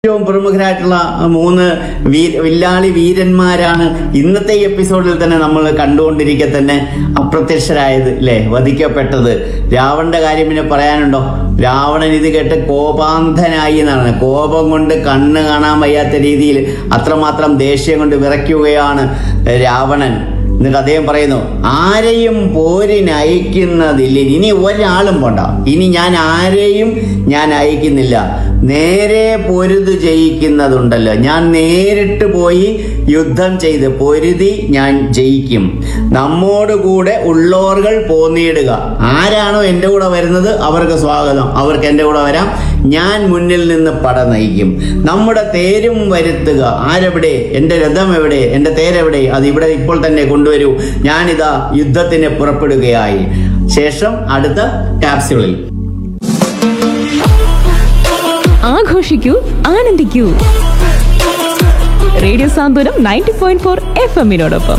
ഏറ്റവും പ്രമുഖരായിട്ടുള്ള മൂന്ന് വീ വില്ലാളി വീരന്മാരാണ് ഇന്നത്തെ ഈ എപ്പിസോഡിൽ തന്നെ നമ്മൾ കണ്ടുകൊണ്ടിരിക്കെ തന്നെ അപ്രത്യക്ഷരായത് അല്ലേ വധിക്കപ്പെട്ടത് രാവണന്റെ കാര്യം പിന്നെ പറയാനുണ്ടോ രാവണൻ ഇത് കേട്ട് കോപാന്ധനായി എന്നാണ് കോപം കൊണ്ട് കണ്ണ് കാണാൻ വയ്യാത്ത രീതിയിൽ അത്രമാത്രം ദേഷ്യം കൊണ്ട് വിറയ്ക്കുകയാണ് രാവണൻ എന്നിട്ട് അദ്ദേഹം പറയുന്നു ആരെയും പോരിന് അയക്കുന്നതില്ല ഇനി ഒരാളും പോണ്ട ഇനി ഞാൻ ആരെയും ഞാൻ അയക്കുന്നില്ല നേരെ പൊരുത് ജയിക്കുന്നതുണ്ടല്ലോ ഞാൻ നേരിട്ട് പോയി യുദ്ധം ചെയ്ത് പൊരുതി ഞാൻ ജയിക്കും നമ്മോട് കൂടെ ഉള്ളോർകൾ പോന്നിടുക ആരാണോ എൻ്റെ കൂടെ വരുന്നത് അവർക്ക് സ്വാഗതം അവർക്ക് എൻ്റെ കൂടെ വരാം ഞാൻ മുന്നിൽ നിന്ന് പട നയിക്കും നമ്മുടെ തേരും വരുത്തുക ആരെവിടെ എൻ്റെ രഥം എവിടെ എൻ്റെ തേരെവിടെ അത് ഇവിടെ ഇപ്പോൾ തന്നെ കൊണ്ടുവരൂ ഞാനിതാ യുദ്ധത്തിന് പുറപ്പെടുകയായി ശേഷം അടുത്ത ക്യാപ്സ്യൂളിൽ ആഘോഷിക്കൂ ആനന്ദിക്കൂ radio Santhwanam ninety point four F എമ്മിനോടൊപ്പം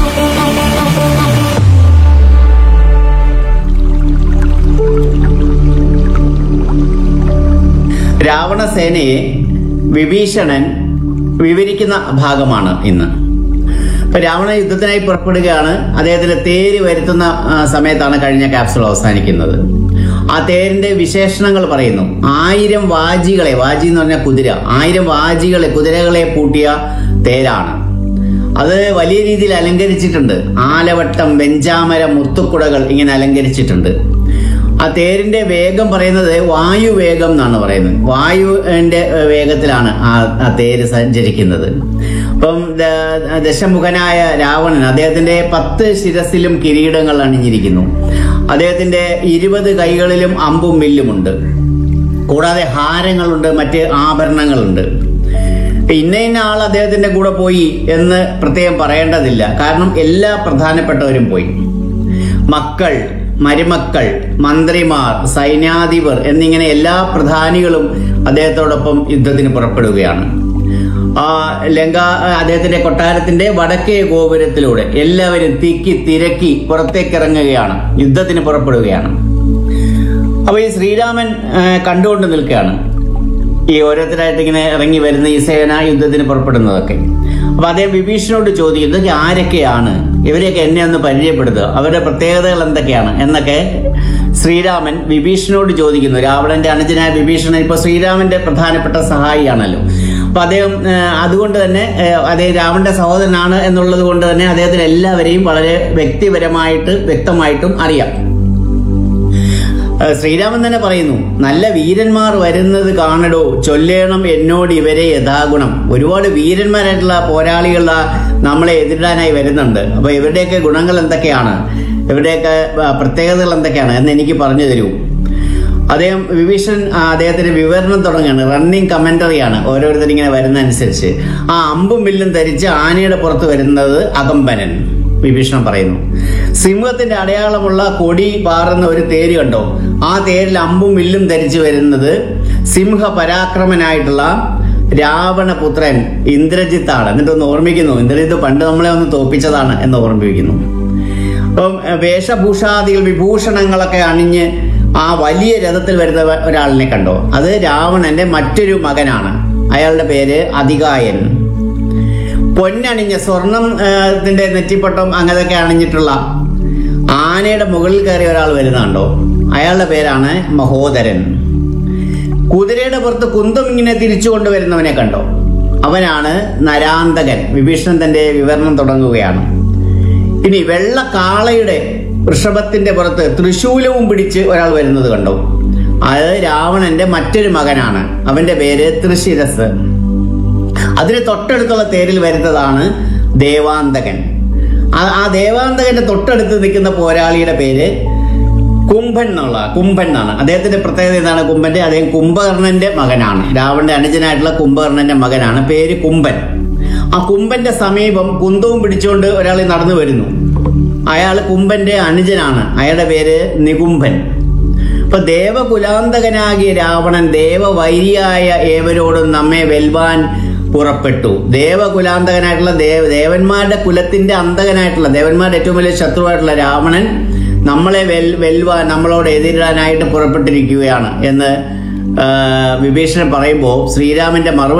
രാവണസേനയെ വിഭീഷണൻ വിവരിക്കുന്ന ഭാഗമാണ് ഇന്ന് ഇപ്പൊ രാവണ യുദ്ധത്തിനായി പുറപ്പെടുകയാണ് അദ്ദേഹത്തിന്റെ തേര് വരുത്തുന്ന ആ, സമയത്താണ് കഴിഞ്ഞ ക്യാപ്സുൾ അവസാനിക്കുന്നത് ആ തേരിന്റെ വിശേഷണങ്ങൾ പറയുന്നു ആയിരം വാജികളെ വാജി എന്ന് പറഞ്ഞാൽ കുതിര ആയിരം വാജികളെ കുതിരകളെ പൂട്ടിയ തേരാണ് അത് വലിയ രീതിയിൽ അലങ്കരിച്ചിട്ടുണ്ട് ആലവട്ടം വെഞ്ചാമര മുത്തുക്കുടകൾ ഇങ്ങനെ അലങ്കരിച്ചിട്ടുണ്ട് ആ തേരിന്റെ വേഗം പറയുന്നത് വായു വേഗം എന്നാണ് പറയുന്നത് വായുവിന്റെ ഏഹ്, വേഗത്തിലാണ് ആ ആ തേര് സഞ്ചരിക്കുന്നത് അപ്പം ദ- ദശമുഖനായ രാവണൻ അദ്ദേഹത്തിന്റെ പത്ത് ശിരസിലും കിരീടങ്ങൾ അണിഞ്ഞിരിക്കുന്നു അദ്ദേഹത്തിന്റെ ഇരുപത് കൈകളിലും അമ്പും വില്ലുമുണ്ട് കൂടാതെ ഹാരങ്ങളുണ്ട് മറ്റ് ആഭരണങ്ങളുണ്ട് ഇന്ന ഇന്ന ആൾ അദ്ദേഹത്തിന്റെ കൂടെ പോയി എന്ന് പ്രത്യേകം പറയേണ്ടതില്ല കാരണം എല്ലാ പ്രധാനപ്പെട്ടവരും പോയി മക്കൾ മരുമക്കൾ മന്ത്രിമാർ സൈന്യാധിപർ എന്നിങ്ങനെ എല്ലാ പ്രധാനികളും അദ്ദേഹത്തോടൊപ്പം യുദ്ധത്തിന് പുറപ്പെടുകയാണ് ആ ലങ്ക അദ്ദേഹത്തിന്റെ കൊട്ടാരത്തിന്റെ വടക്കേ ഗോപുരത്തിലൂടെ എല്ലാവരും തിക്കി തിരക്കി പുറത്തേക്ക് ഇറങ്ങുകയാണ് യുദ്ധത്തിന് പുറപ്പെടുകയാണ് അപ്പൊ ഈ ശ്രീരാമൻ ആ, കണ്ടുകൊണ്ട് നിൽക്കുകയാണ് ഈ ഓരോരുത്തരായിട്ട് ഇങ്ങനെ ഇറങ്ങി വരുന്ന ഈ സേന യുദ്ധത്തിന് പുറപ്പെടുന്നതൊക്കെ അപ്പൊ അദ്ദേഹം വിഭീഷണോട് ചോദിക്കും ഇതൊക്കെ ആരൊക്കെയാണ് ഇവരെയൊക്കെ എന്നെ ഒന്ന് പരിചയപ്പെടുത്തുക അവരുടെ പ്രത്യേകതകൾ എന്തൊക്കെയാണ് എന്നൊക്കെ ശ്രീരാമൻ വിഭീഷണോട് ചോദിക്കുന്നു രാവണന്റെ അനുജനായ വിഭീഷണൻ ഇപ്പൊ ശ്രീരാമന്റെ പ്രധാനപ്പെട്ട സഹായിയാണല്ലോ അപ്പൊ അദ്ദേഹം ആ, അതുകൊണ്ട് തന്നെ ആ, അദ്ദേഹം രാവണന്റെ സഹോദരനാണ് എന്നുള്ളത് കൊണ്ട് തന്നെ അദ്ദേഹത്തിന് എല്ലാവരെയും വളരെ വ്യക്തിപരമായിട്ട് വ്യക്തമായിട്ടും അറിയാം ഏഹ് ശ്രീരാമൻ തന്നെ പറയുന്നു നല്ല വീരന്മാർ വരുന്നത് കാണടോ ചൊല്ലേണം എന്നോട് ഇവരെ യഥാഗുണം ഒരുപാട് വീരന്മാരായിട്ടുള്ള പോരാളികൾ ദാ നമ്മളെ എതിരിടാനായി വരുന്നുണ്ട് അപ്പൊ ഇവരുടെയൊക്കെ ഗുണങ്ങൾ എന്തൊക്കെയാണ് ഇവരുടെയൊക്കെ ആ, പ്രത്യേകതകൾ എന്തൊക്കെയാണ് എന്ന് എനിക്ക് പറഞ്ഞു തരൂ അദ്ദേഹം വിഭീഷൺ ആ, അദ്ദേഹത്തിന്റെ വിവരണം തുടങ്ങുകയാണ് റണ്ണിങ് കമന്ററിയാണ് ഓരോരുത്തർ ഇങ്ങനെ വരുന്ന അനുസരിച്ച് ആ അമ്പും വില്ലും ധരിച്ച് ആനയുടെ പുറത്ത് വരുന്നത് അകമ്പനൻ വിഭീഷണൻ പറയുന്നു സിംഹത്തിന്റെ അടയാളമുള്ള കൊടി പാറുന്ന ഒരു തേര് കണ്ടോ ആ തേരിൽ അമ്പും വില്ലും ധരിച്ചു വരുന്നത് സിംഹ പരാക്രമനായിട്ടുള്ള രാവണപുത്രൻ ഇന്ദ്രജിത്താണ് എന്നിട്ട് ഒന്ന് ഓർമ്മിക്കുന്നു ഇന്ദ്രജിത്ത് പണ്ട് നമ്മളെ ഒന്ന് തോപ്പിച്ചതാണ് എന്ന് ഓർമ്മിപ്പിക്കുന്നു അപ്പം എഹ്, വേഷഭൂഷാദികൾ വിഭൂഷണങ്ങളൊക്കെ അണിഞ്ഞ് ആ വലിയ രഥത്തിൽ വരുന്ന വ- ഒരാളിനെ കണ്ടോ അത് രാവണന്റെ മറ്റൊരു മകനാണ് അയാളുടെ പേര് അധികായൻ പൊന്നണിഞ്ഞ സ്വർണം ഏഹ്, ത്തിന്റെ നെറ്റിപ്പട്ടം അങ്ങനെയൊക്കെ അണിഞ്ഞിട്ടുള്ള ആനയുടെ മുകളിൽ കയറി ഒരാൾ വരുന്നുണ്ടോ അയാളുടെ പേരാണ് മഹോദരൻ കുതിരയുടെ പുറത്ത് കുന്തം ഇങ്ങനെ തിരിച്ചു കൊണ്ടുവരുന്നവനെ കണ്ടോ അവനാണ് നരാന്തകൻ വിഭീഷണൻ തന്റെ വിവരണം തുടങ്ങുകയാണ് ഇനി വെള്ള കാളയുടെ വൃഷഭത്തിന്റെ പുറത്ത് തൃശൂലവും പിടിച്ച് ഒരാൾ വരുന്നത് കണ്ടോ അത് രാവണന്റെ മറ്റൊരു മകനാണ് അവന്റെ പേര് തൃശിരസ് അതിന് തൊട്ടടുത്തുള്ള തേരിൽ വരുന്നതാണ് ദേവാന്തകൻ ആ- ആ ദേവാന്തകന്റെ തൊട്ടടുത്ത് നിൽക്കുന്ന പോരാളിയുടെ പേര് കുംഭൻ എന്നുള്ള കുംഭൻ എന്നാണ് അദ്ദേഹത്തിന്റെ പ്രത്യേകത എന്താണ് കുംഭന്റെ അദ്ദേഹം കുംഭകർണന്റെ മകനാണ് രാവണന്റെ അനുജനായിട്ടുള്ള കുംഭകർണന്റെ മകനാണ് പേര് കുംഭൻ ആ കുംഭന്റെ സമീപം കുന്തവും പിടിച്ചുകൊണ്ട് ഒരാൾ നടന്നു വരുന്നു അയാൾ കുംഭന്റെ അനുജനാണ് അയാളുടെ പേര് നികുംഭൻ അപ്പൊ ദേവകുലാന്തകനാകിയ രാവണൻ ദേവവൈരിയായ ഏവരോടും നമ്മെ വെൽവാൻ പുറപ്പെട്ടു ദേവകുലാന്തകനായിട്ടുള്ള ദേവ ദേവന്മാരുടെ കുലത്തിന്റെ അന്തകനായിട്ടുള്ള ദേവന്മാരുടെ ഏറ്റവും വലിയ ശത്രുവായിട്ടുള്ള രാവണൻ നമ്മളെ വെൽ വെൽവാൻ നമ്മളോട് എതിരിടാനായിട്ട് പുറപ്പെട്ടിരിക്കുകയാണ് എന്ന് ആ, വിഭീഷണൻ പറയുമ്പോൾ ശ്രീരാമന്റെ മറുപടി